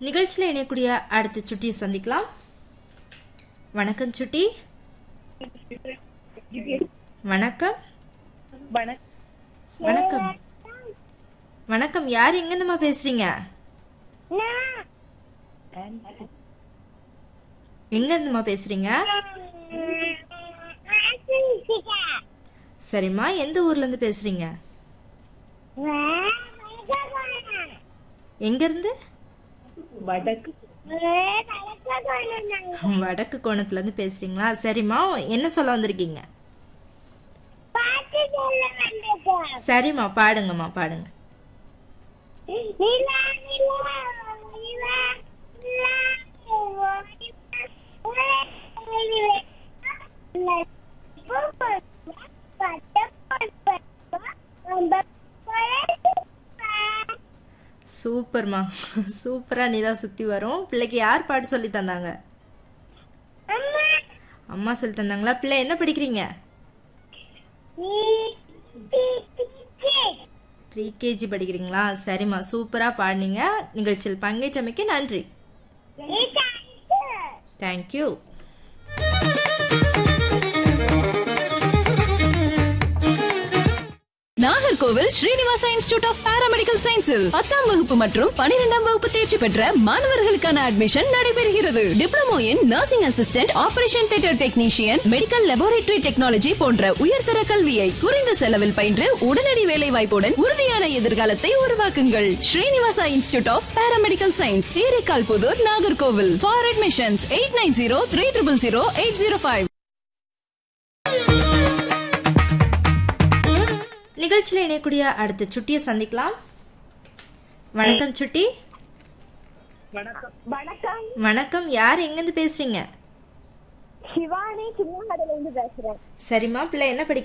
நிகழ்ச்சியில் இணையக்கூடிய அடுத்த சுட்டியை சந்திக்கலாம் வணக்கம் சுட்டி வணக்கம் வணக்கம் வணக்கம் யார் எங்கேருந்துமா பேசுறீங்க எங்கேருந்துமா பேசுறீங்க சரிம்மா எந்த ஊர்ல இருந்து பேசுறீங்க எங்க இருந்து வடக்கு வடக்கு கோணத்துல இருந்து பேசுறீங்களா சரிம்மா என்ன சொல்ல வந்திருக்கீங்க சரிம்மா பாடுங்கம்மா பாடுங்க சூப்பர்மா சூப்பரா நீதான் சுத்தி வரும் பிள்ளைக்கு யார் பாட்டு சொல்லி தந்தாங்க அம்மா சொல்லி தந்தாங்களா பிள்ளை என்ன படிக்கிறீங்க ப்ரீ கேஜி படிக்கிறீங்களா சரிம்மா சூப்பரா பாடினீங்க நிகழ்ச்சியில் பங்கேற்றமைக்கு நன்றி thank you Nagercoil Srinivasa institute of paramedical சயின்ஸில் பத்தாம் வகுப்பு மற்றும் பனிரெண்டாம் வகுப்பு தேர்ச்சி பெற்ற மாணவர்களுக்கான அட்மிஷன் நடைபெறுகிறது diploma in nursing assistant operation theatre technician medical laboratory technology போன்ற உயர்தர கல்வியை குறைந்த செலவில் பயின்று உடனடி வேலை வாய்ப்புடன் உறுதியான எதிர்காலத்தை உருவாக்குங்கள் Srinivasa institute of paramedical science Therikkal Pudur Nagercoil for admissions eight nine zero three triple zero eight zero five நிகழ்ச்சியில் இணையக்கூடிய அடுத்த சுட்டியை சந்திக்கலாம் வணக்கம் சுட்டி வணக்கம் வணக்கம் வணக்கம் யார் எங்கேருந்து பேசுறீங்க சிவானி சின்ன கடையில இருந்து பேசுறேன் சரிம்மா பிள்ளை என்ன படிக்கிறீங்க